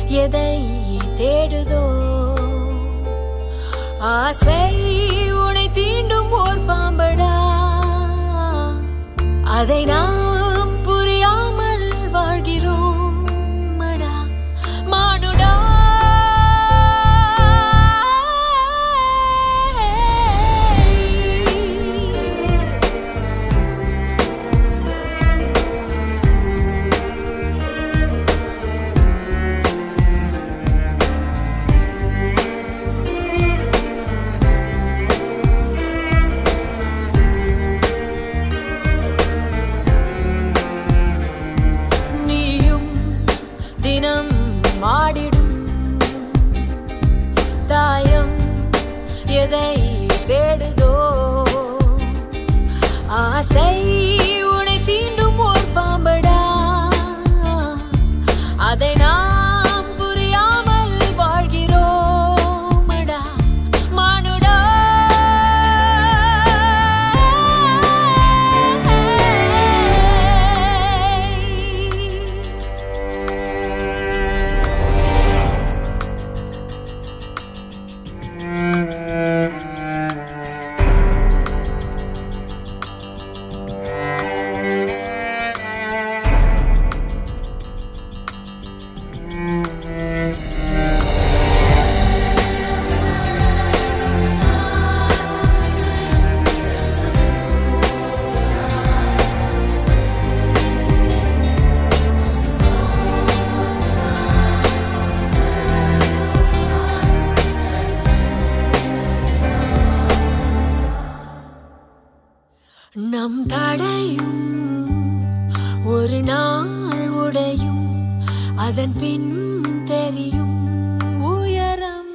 எதை தேடுதோ ஆசை உனை தீண்டும் ஓர் பாம்படா அதை நாம் புரியாமல் வாழ்கிறோம் மடா மானுடா நீயும் தினம் மாடிடும் தாயம் எதை தேடுதோ ஆசை உனை தீண்டும் ஓர் பாம்படா அதை நாம் புரியாமல் வாழ்கிறோமடா மானுடா நம் தடையும் ஒரு நாள் உடையும் அதன் பின் தெரியும் உயரம்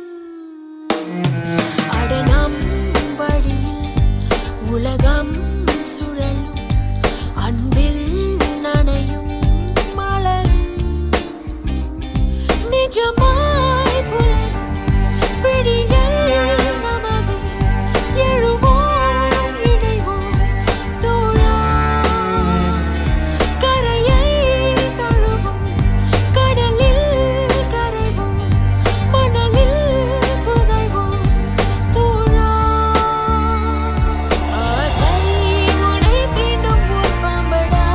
அட நம் வழியில் உலகம் சுழலும் அன்பில் நனையும் மலரும் நிஜமாய் புலரும் விடியல் நமது எழுவோம் இணைவோம் தோழா கரையை தழுவும் கடலில் கரைவோம் மணலில் புதைவோம் தோழா ஆசை உனை தீண்டும் ஓர் பாம்படா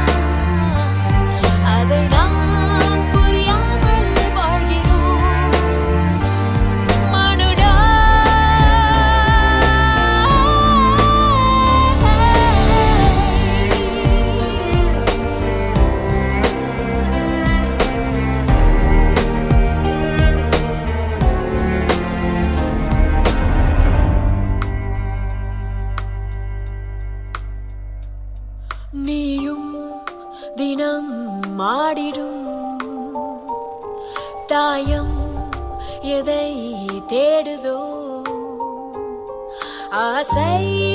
அதை நாம் புரியாமல் வாழ்கிறோம் மனுடா நீயும் தினம் மாடிடும் தாயம் எதை தேடுதோ ஆசை